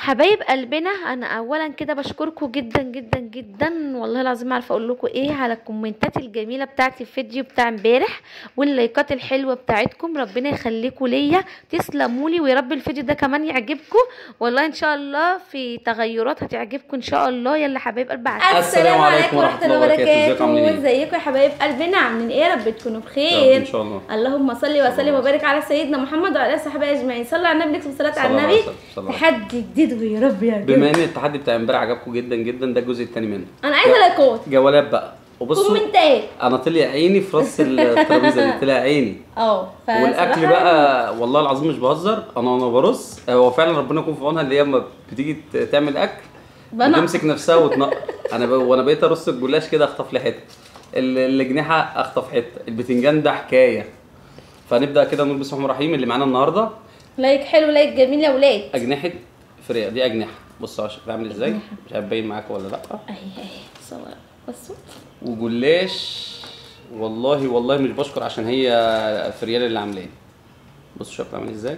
حبايب قلبنا انا اولا كده بشكركم جدا جدا جدا والله العظيم ما عارفه اقول لكم ايه على الكومنتات الجميله بتاعتي الفيديو بتاع امبارح واللايكات الحلوه بتاعتكم ربنا يخليكم ليا تسلموا لي ويا رب الفيديو ده كمان يعجبكم والله ان شاء الله في تغيرات هتعجبكم ان شاء الله يلا حبايب قلب عسل السلام عليكم ورحمة الله وبركاته. ازيكم عاملين ايه؟ ازيكم يا حبايب قلبنا عاملين ايه يا رب تكونوا يا رب بخير ان شاء الله اللهم صل وسلم وبارك على سيدنا محمد وعلى اله وصحبه اجمعين صلوا على النبي نكتب صلاه صلى على الله النبي عليه وسلم. صلى الله عليه تحدي جديد ويا رب يعجبكم بما ان التحدي بتاع امبارح عجبكم جدا جدا ده الجزء الثاني منه انا عايزه لايكات جولات بقى وبصوا كومنتات انا طلع عيني في راس الترابيزه دي طلع عيني اه والاكل فصراحة بقى والله العظيم مش بهزر انا وانا برص هو فعلا ربنا يكون في عونها اللي هي لما بتيجي ت- تعمل اكل بنقر. بتمسك نفسها وتنقر انا ب... وانا بقيت ارص الجلاش كده اخطف لي حته ال- الجنيحه اخطف حته البتنجان ده حكايه فنبدا كده نقول بسم الله الرحمن الرحيم اللي معانا النهارده لايك حلو لايك جميل يا ولاد اجنحه فريق دي اجنحه بصوا على شكلها عامل ازاي مش عارف باين معاكم ولا لا اهي اهي صور بصوا وجلاش والله والله مش بشكر عشان هي فريال اللي عاملاه بصوا شكله عامل ازاي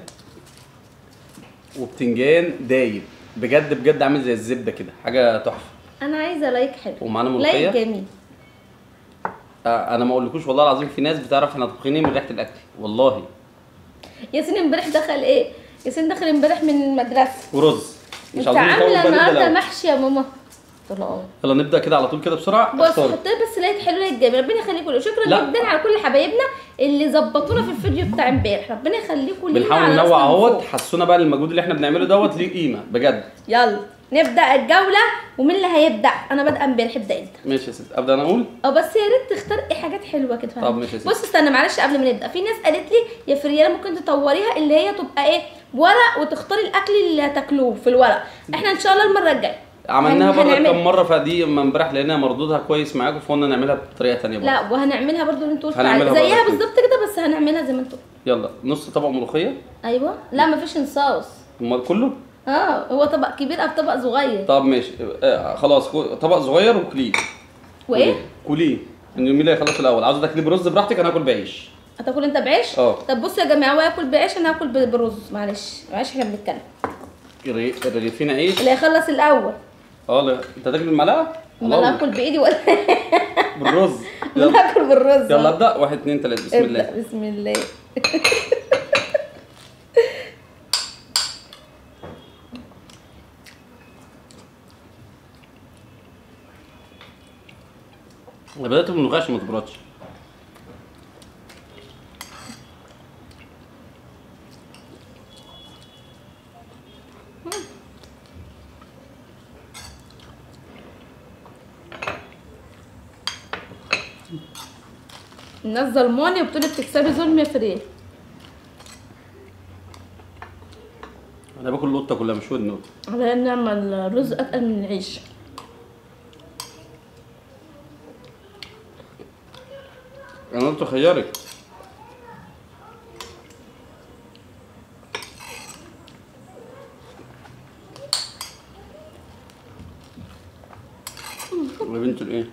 وبتنجان دايب بجد بجد عامل زي الزبده كده حاجه تحفه انا عايزه لايك حلو ومعانا لايك ملوخيه جميل آه، انا ما اقولكوش والله العظيم في ناس بتعرف احنا طبخين ايه من ريحه الاكل والله ياسين امبارح دخل ايه ياسين دخل امبارح من المدرسه ورز انت مش عاوزين نطول عامله بقى نبدا النهارده الأول. محشي يا ماما قلت له اه يلا نبدا كده على طول كده بسرعه بص اختاري. حط لي بس لايك حلو لايك جميل ربنا يخليكم لي شكرا لا. جدا على كل حبايبنا اللي ظبطونا في الفيديو بتاع امبارح ربنا يخليكم لينا بنحاول على ننوع راسنا من اهوت فوق. حسونا بقى المجهود اللي احنا بنعمله دوت ليه قيمه بجد يلا نبدا الجوله ومين اللي هيبدا انا بادئه امبارح ابدا انت ماشي يا ست ابدا انا اقول اه بس يا ريت تختار ايه حاجات حلوه كده طب ماشي يا ستي. بص استنى معلش قبل ما نبدا في ناس قالت لي يا فرياله ممكن تطوريها اللي هي تبقى ايه ورق وتختاري الاكل اللي هتاكلوه في الورق احنا ان شاء الله المره الجايه عملناها هن- بره هنعمل- كام مره فدي اما امبارح لقينا مردودها كويس معاكم فقلنا نعملها بطريقه ثانيه برضه لا وهنعملها برضو اللي انتوا قلتوا هنعملها عليها. زيها برضه. بالظبط كده بس هنعملها زي ما انتوا يلا نص طبق ملوخيه ايوه لا مفيش انصاص امال كله اه هو طبق كبير او طبق صغير طب ماشي آه خلاص كو- طبق صغير وكليه وايه كليه ان مين اللي هيخلص الاول عاوز تاكلي برز براحتك انا هاكل بعيش هتاكل انت بعيش اه. طب بصوا يا جماعه هو ياكل بعيش انا هاكل ب- برز معلش معلش احنا بنتكلم الرغي- الرغيفين عيش اللي هيخلص الاول اه لا انت هتاكل المعلقه امال الله. هاكل بايدي ولا بالرز انا يلا هاكل بالرز يلا ابدا واحد اتنين تلاته بسم الله ابدأ بسم الله انا بدات بالملوخيه عشان ما تبردش الناس ظلماني وبتقولي بتكسبي ظلم يا فريد انا باكل القطه كلها مش ودن قطة. على ان نعمل رز اتقل من العيش انا قلت خيارك يا بنت الايه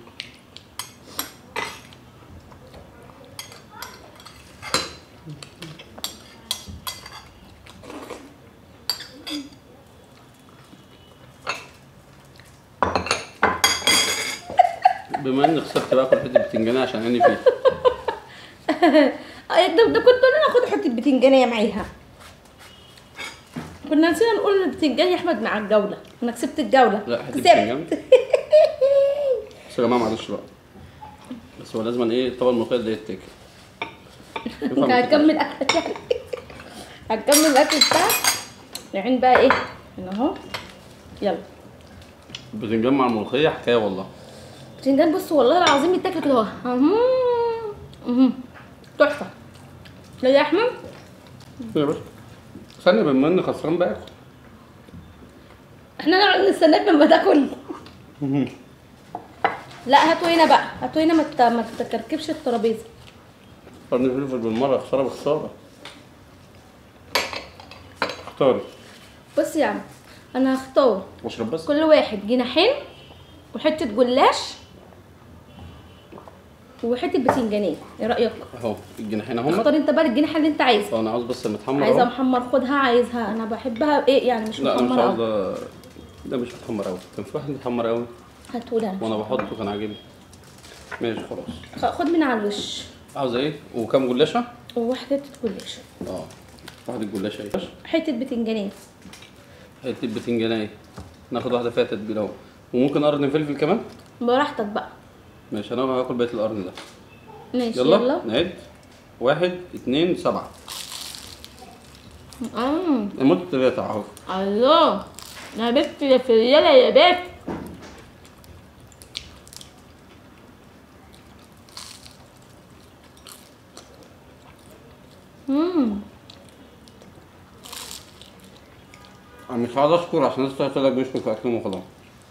بما اني خسرت باكل حته بتنجانيه عشان اني فيه آه، ده, ده كنت انا اخد حته بتنجانيه معاها كنا نسينا نقول البتنجان يا احمد مع الجوله انا كسبت الجوله لا حته كسبت بتنجان بس يا جماعه معلش بقى بس هو لازم ايه طبق الملوخيه ده يتاكل انت هتكمل اكلك يعني هتكمل الاكل بتاعك العين بقى ايه هنا اهو يلا بتنجان مع الملوخيه حكايه والله بتنجان بص والله العظيم يتاكل كده اهو أهو. أهو. تحفه لا يا احمد يا باشا استنى بما اني خسران باكل احنا نقعد نستناك لما تاكل لا هاتوا هنا بقى هاتوا هنا ما ت- ما تكركبش الترابيزه قرن فلفل بالمره خساره بخساره اختاري بص يا عم انا هختار واشرب بس كل واحد جناحين وحته جلاش وحته بتنجانيه ايه رايك اهو الجناحين اهم اختار انت بقى الجناحه اللي انت عايزها انا عاوز بس متحمر عايزها اهو محمر خدها عايزها انا بحبها ايه يعني مش لا انا مش محمره عاوز قوي ده مش متحمر قوي كان في واحد متحمر قوي هاتهولي انا وانا بحطه كان عاجبني ماشي خلاص خ- خد من على الوش عاوز ايه وكام جلاشه وواحده جلاش اه واحده جلاشه ايه حته بتنجانيه حته بتنجانيه ناخد واحده فيها تتبيله اهو وممكن قرن فلفل كمان براحتك بقى ماشي انا هاكل بقيه القرن ده ماشي يلا, يلا نعد واحد اتنين سبعة امم المدة تلاتة اهو الله يا بنت يا فريالة يا بنت امم انا مش عايز اشكر عشان الناس طلعت لك بيشكر في اكلهم وخلاص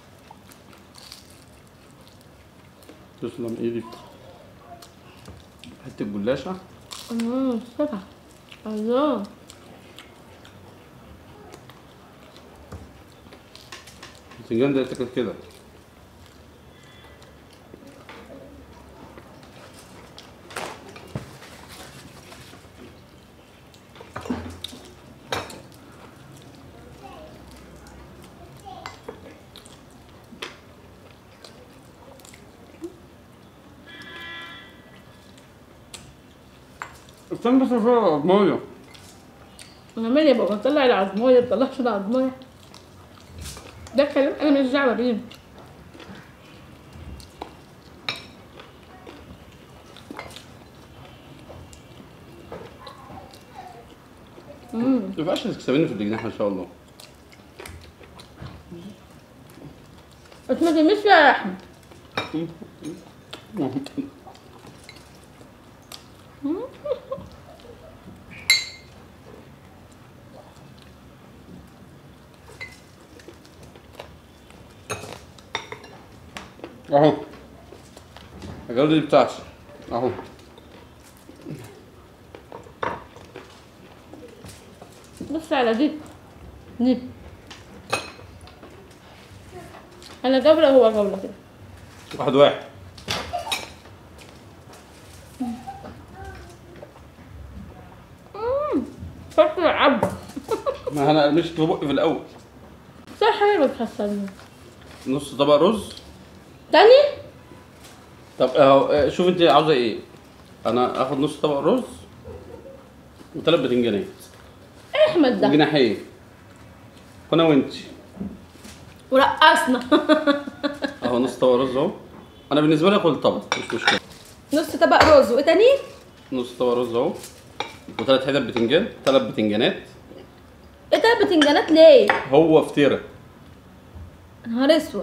تسلم ايدك حتة جلاشة امم سبعة الله البتنجان ده يتاكل كده استنى بس فيها ميه انا مالي بقى بطلع العظمية بطلعش العظمية ده كلام انا مش دعوة بيه امم ما ينفعش تكسبيني في الجناح ان شاء الله بس ما تلمسش يا احمد اهو الجودة دي بتاعتي اهو بص على دي دي انا جولة هو جولة كده واحد واحد فرق العب ما انا مشت في بقي في الاول صح حلو بتحصلني نص طبق رز تاني طب اهو شوف انت عاوزه ايه انا اخد نص طبق رز وثلاث بتنجانات ايه احمد ده وجناحين وانا وانت ورقصنا اهو نص طبق رز اهو انا بالنسبه لي اكل طبق مش مشكله نص طبق رز وايه تاني نص طبق رز اهو وثلاث حتت بتنجان ثلاث بتنجانات ايه ده بتنجانات ليه هو فطيره نهار اسوح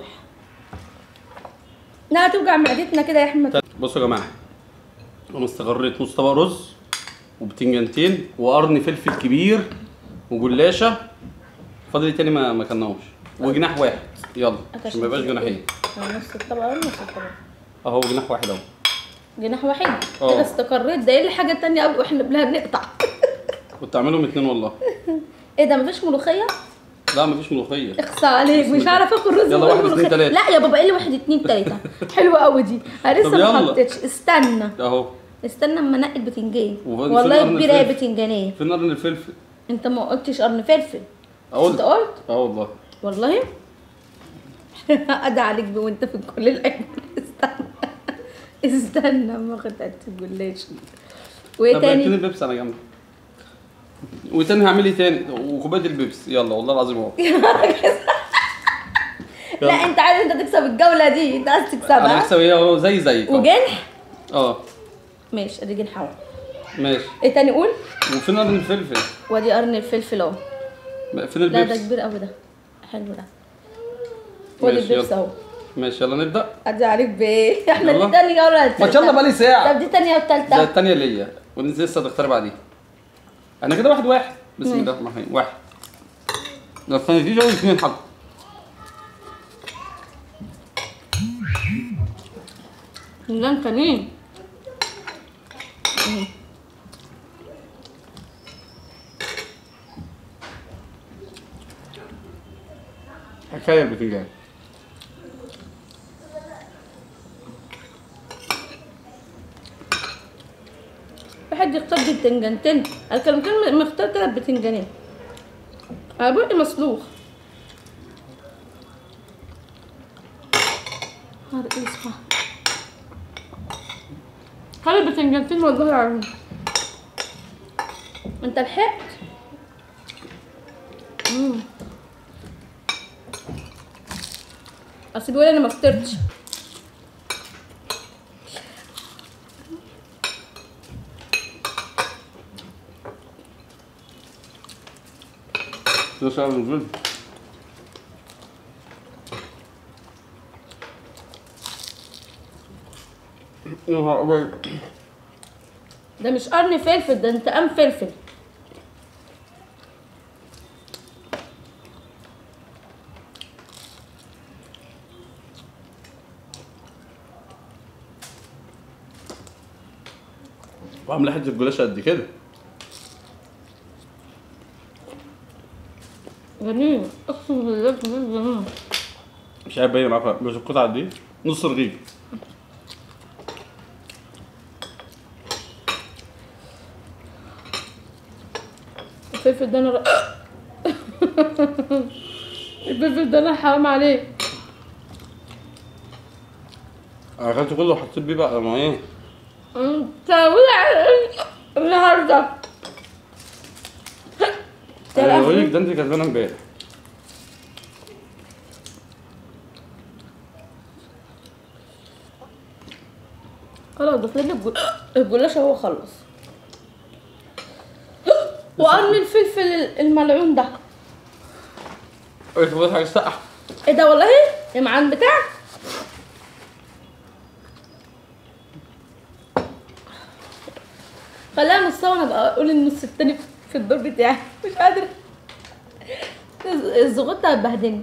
لا توجع معدتنا كده يا احمد بصوا يا جماعه انا استغريت نص طبق رز وبتنجانتين وقرن فلفل كبير وجلاشه فاضل إيه تاني ما ما كلناهوش وجناح واحد يلا عشان ما يبقاش جناحين نص الطبق ونص الطبق اهو جناح واحد اهو جناح واحد اه. كده استقريت ده ايه الحاجه التانية قبل واحنا بلا بنقطع كنت اعملهم اتنين والله ايه ده مفيش ملوخيه لا مفيش ملوخيه اخصى عليك مش هعرف اكل رز يلا ولا واحد، اتنين، ملوخية. تلاتة. لا يا بابا ايه اللي واحد اتنين تلاته حلوه قوي دي انا لسه طب ما يلا. حطيتش استنى اهو استنى اما انقي البتنجان وفين- والله فين قرن كبيره يا الفلفل؟ بتنجانيه فين قرن الفلفل انت ما قلتش قرن فلفل اقول انت قلت اه والله والله ادعي عليك بيه وانت في كل الاكل استنى استنى اما اخد حته الجلاش وايه طب اديني تاني البيبس انا جنبي وتاني هعمل ايه تاني وكوبايه البيبس يلا والله العظيم اهو لا انت عايز انت تكسب الجوله دي انت عايز انا تكسبها هكسب ايه اهو زي زيك اهو. وجنح اه ماشي ادي جنح اهو ماشي ايه تاني قول وفين قرن الفلفل وادي قرن الفلفل اهو فين لا ده البيبس كبير قوي ده حلو ده وادي ماشي، البيبس يلا. اهو ماشي يلا نبدا ادي عليك بايه احنا يلا. دي تاني جوله ولا ما التالتة؟ يلا بقالي ساعه طب دي تانية ده والتالتة التانية ليا وانت لسه هتختار بعديها انا كده واحد واحد بسم الله الرحمن الرحيم واحد ده الثانية دي جوز اثنين حق فنجان كمين حكاية البتنجان يختار بتنجانتين انا كان كان مختار كده بتنجانين انا بقي مسلوخ نهار اسود خلي البتنجانتين والله العظيم انت لحقت مم. اصل بيقول انا ما فطرتش ده سعر الفيلم يا نهار أبيض ده مش قرن فلفل ده انتقام فلفل وعامله حته الجلاشه قد كده جميل اقسم بالله جميل جميل مش عارف باين معاك بس القطعه دي نص رغيف الفلفل ده انا ر... الفلفل ده انا حرام عليه انا اكلت كله وحطيت بيه بقى ما ايه انت ولع النهارده انا بقول لك ده انت كسبانه امبارح خلاص ضيف لنا الجل- الجلاش هو خلص وقرن الفلفل الملعون ده قلت بقول حاجه ساقعه ايه ده والله يا معلم بتاعك خليها نص وانا بقى اقول النص التاني في الدور بتاعي مش قادره الزغطة هتبهدلني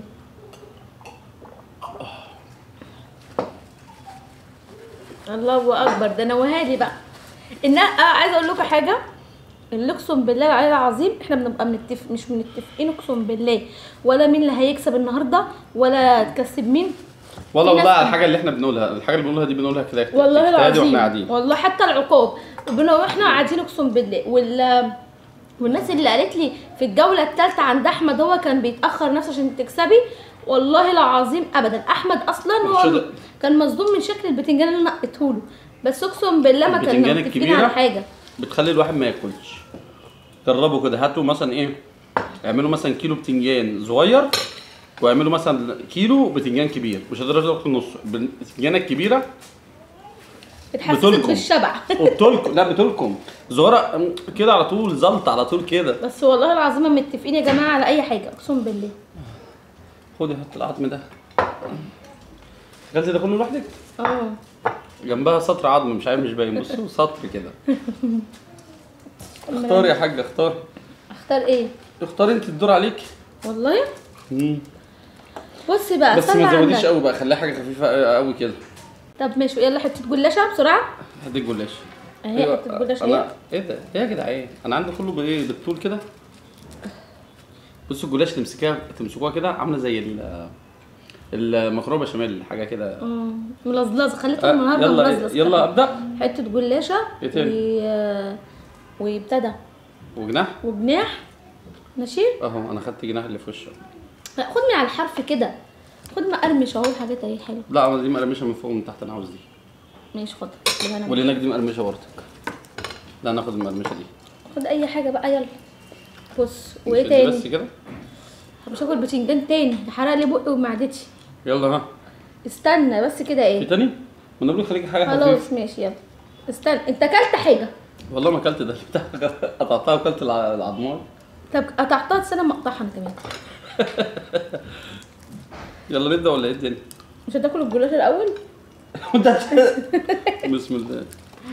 الله اكبر ده نوهالي بقى ان آه عايزه اقول لكم حاجه اللي اقسم بالله العلي العظيم احنا بنبقى منتفق مش متفقين اقسم بالله ولا مين اللي هيكسب النهارده ولا تكسب مين والله في والله ناس- على الحاجه اللي احنا بنقولها الحاجه اللي بنقولها دي بنقولها كده والله اجتهادي واحنا العظيم قاعدين والله حتى العقاب ربنا واحنا قاعدين اقسم بالله وال والناس اللي قالت لي في الجوله الثالثه عند احمد هو كان بيتاخر نفسه عشان تكسبي والله العظيم ابدا احمد اصلا مش هو ده- كان مصدوم من شكل البتنجان اللي انا نقيته له بس اقسم بالله ما كنا البتنجان متفقين الكبيرة؟ على حاجه بتخلي الواحد ما ياكلش جربوا كده هاتوا مثلا ايه اعملوا مثلا كيلو بتنجان صغير واعملوا مثلا كيلو بتنجان كبير مش هتقدروا تاكلوا نص البتنجانه الكبيره بتحسسك بتلكم. بالشبع وبتلكم لا بتلكم صغيره كده على طول زلط على طول كده بس والله العظيم ما متفقين يا جماعه على اي حاجه اقسم بالله خدي حط العظم ده اكلتي ده كله لوحدك اه جنبها سطر عظم مش عارف مش باين بصوا سطر كده اختاري يا حاجه اختاري اختار ايه اختاري انت الدور عليك والله مم. بصي بقى بس صلي ما على تزوديش النبي. قوي بقى خليها حاجه خفيفه قوي كده طب ماشي يلا حته جلاشه بسرعه هديك جلاش اهي حته جلاشه انا اهي ايه ده ايه يا جدعان انا عندي كله بايه بالطول كده بصوا الجلاش تمسكيها تمسكوها كده عامله زي ال المكرونه بشاميل حاجه كده مم، ملزلزه خليتهم آه، النهارده يلا ملزلز يلا ابدا حته جلاشه إيه تاني؟ و وابتدى وجناح وجناح ماشي اهو انا خدت جناح اللي في وشه لا خد من على الحرف كده خد مقرمش اهو الحاجات اهي حلوه لا أنا دي مقرمشه من فوق ومن تحت انا عاوز دي ماشي خد يبقى أنا- واللي هناك دي مقرمشه برضك لا انا اخد المقرمشه دي خد اي حاجه بقى يلا بص مش وايه دي بس تاني كده مش هاكل بتنجان تاني ده حرق لي بقي ومعدتي يلا ها استنى بس كده في ايه تاني ما انا بقول خليك حاجه خفيفه خلاص ماشي يلا استنى انت اكلت حاجه والله ما اكلت ده بتاع قطعتها وكلت الع- العضمات طب قطعتها استنى ما اقطعها انا كمان يلا نبدا ولا ايه الدنيا؟ مش هتاكل الجلاش الاول وانت هت- بسم الله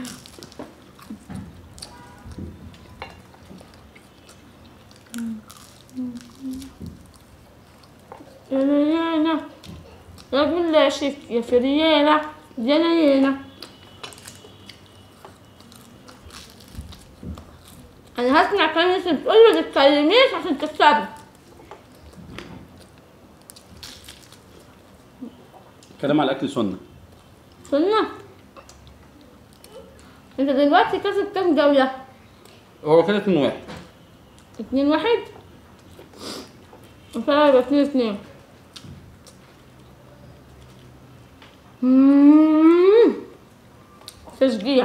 يا لينا يا جلاشك يا فريانة يا لينا انا هسمع كلام الناس اللي بتقول ما تتكلميش عشان تكسبي كلام على الاكل سنه سنة انت دلوقتي كسب كام جولة هو كده اتنين واحد اتنين واحد فعلا يبقى اتنين اتنين مم. تشجيع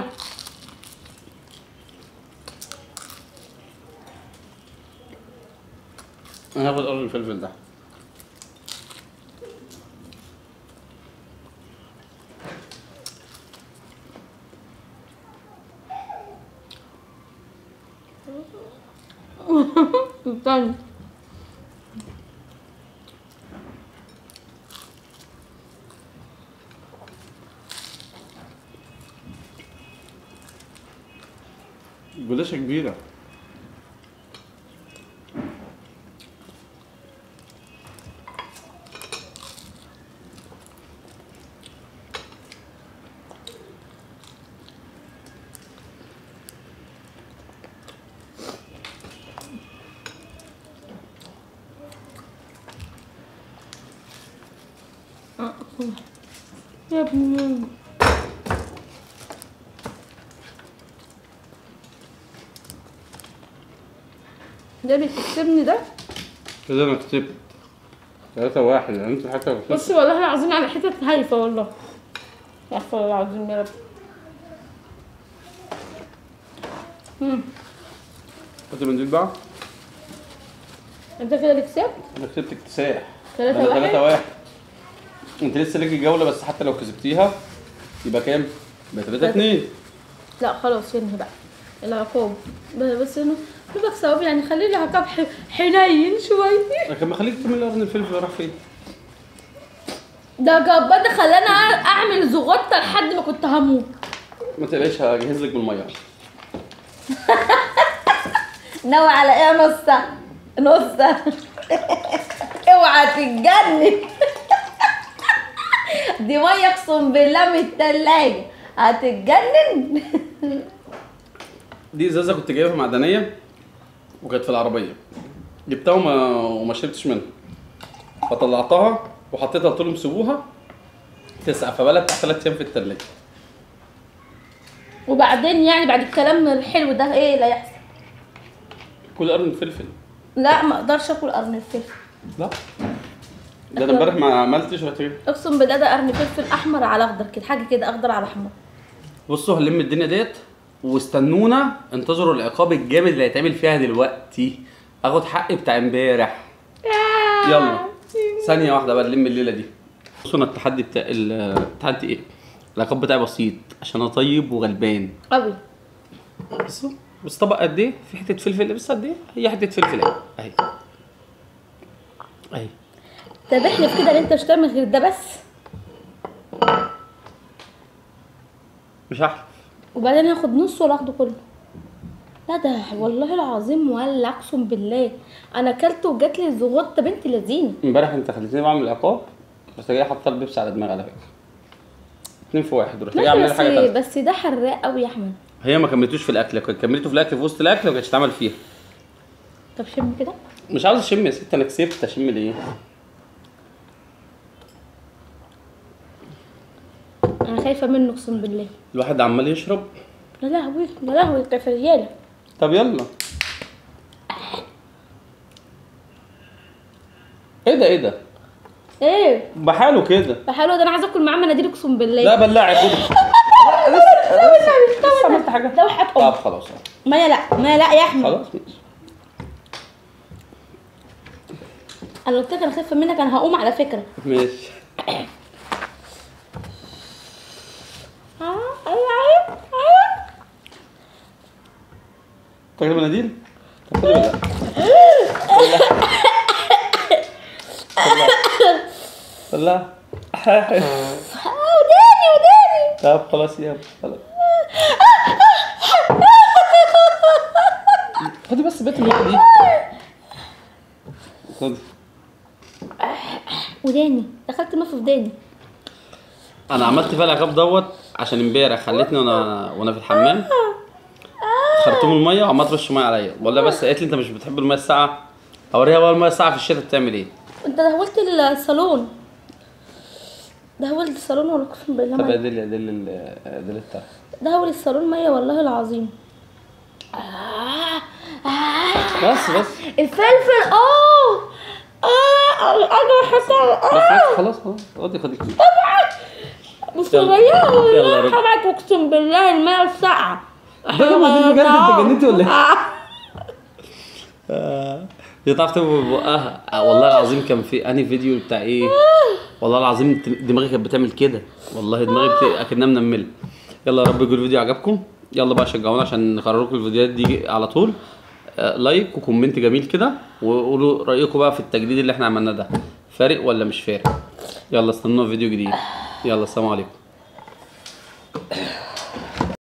انا هاخد قرن الفلفل ده التاني جلاشة كبيرة يا ابني ده بيكسبني ده كده انا كسبت تلاتة واحد يعني انت حتى بص والله العظيم على حتة هايفة والله استغفر الله العظيم يا رب مم. خدت منديل بقى انت كده اللي كسبت انا كسبت اكتساح تلاتة أنا واحد؟ تلاتة واحد انت لسه ليك الجولة بس حتى لو كسبتيها يبقى كام؟ يبقى تلاتة اتنين لا خلاص ينهي بقى العقاب ب- بس انه بيبقى ثواب يعني خلي لي عقاب ح- حنين شوية لكن ما خليك تعمل قرن الفلفل راح فين؟ ده جبار ده خلاني أع- اعمل زغطة لحد ما كنت هموت ما تقلقش هجهز لك بالمية ناوي على ايه يا نصة نصة اوعى تتجنن دي ميه اقسم بالله من التلاجة هتتجنن دي ازازة كنت جايبها معدنية وكانت في العربية جبتها وما وما شربتش منها فطلعتها وحطيتها قلت لهم سيبوها تسقع فبقى بتاع ثلاث ايام في التلاجة وبعدين يعني بعد الكلام الحلو ده ايه اللي هيحصل كل قرن فلفل لا ما اقدرش اكل قرن الفلفل لا ده انا امبارح ما عملتش وقت اقسم بالله ده قرن فلفل احمر على اخضر كده حاجه كده اخضر على احمر بصوا هنلم الدنيا ديت واستنونا انتظروا العقاب الجامد اللي هيتعمل فيها دلوقتي اخد حقي بتاع امبارح يلا ثانية واحدة بقى نلم الليلة دي بصوا انا التحدي بتاع ال- التحدي ايه؟ العقاب بتاعي بسيط عشان انا طيب وغلبان قوي بصوا بس طبق قد ايه؟ في حتة فلفل بس قد ايه؟ هي حتة فلفل اهي اهي اهي طب احلف كده ان انت مش هتعمل غير ده بس مش هحلف وبعدين هاخد نص ولا اخده كله لا ده والله العظيم ولا اقسم بالله انا اكلت وجات لي زغطه بنت لذينه امبارح انت خليتني بعمل عقاب بس جاي حاطه البيبسي على دماغي على فكرة اتنين في واحد رحت جاي ماشي اعمل بس حاجة تالتة بس ده حراق قوي يا احمد هي ما كملتوش في الاكل كنت كملته في الاكل في وسط الاكل ما كانتش اتعمل فيها طب شم كده مش عاوز اشم يا ست انا كسبت اشم ليه انا خايفه منه اقسم بالله الواحد عمال يشرب يا لهوي يا لهوي كفرياله طب يلا ايه ده ايه ده ايه بحاله كده بحاله ده انا عايزه اكل معاه مناديل اقسم بالله لا بلاعي خد لسه عملت حاجه ده وحياة طب أمي. خلاص مايا لا مايا لا يا احمد خلاص ماشي انا قلت لك انا خايفه منك انا هقوم على فكره ماشي اه ايوه ايوه ايوه تاخد مناديل طب خدي ولا لا لا وداني وداني طب خلاص يلا خلاص خدي بس بيت المية دي خدي وداني دخلت ما في وداني انا عملت فيها العقاب دوت عشان امبارح خلتني وانا وانا في الحمام خرطوم الميه وعمال ترش ميه عليا بقول لها بس قالت لي انت مش بتحب الميه الساقعه اوريها بقى الميه الساقعه في الشتاء بتعمل ايه انت دهولت الصالون دهولت الصالون ولا اقسم بالله طب ميه ادل ادل ادل التحت دهول الصالون ميه والله العظيم آه. بس بس الفلفل اه اه انا احطها بس بس خلاص خلاص اقعدي خليك بس يلا. صغيرة يلا يا رب. حرك اقسم بالله الماء الساقعة بقى ما دي بجد انت جننتي ولا ايه؟ هي تعرف تبقى بقها آه، والله العظيم كان في انهي فيديو بتاع ايه والله العظيم دماغي كانت بتعمل كده والله دماغي بت... اكنها منمله يلا يا رب يكون الفيديو عجبكم يلا بقى شجعونا عشان نكرر لكم الفيديوهات دي على طول آه، لايك وكومنت جميل كده وقولوا رايكم بقى في التجديد اللي احنا عملناه ده فارق ولا مش فارق يلا استنونا في فيديو جديد يلا السلام عليكم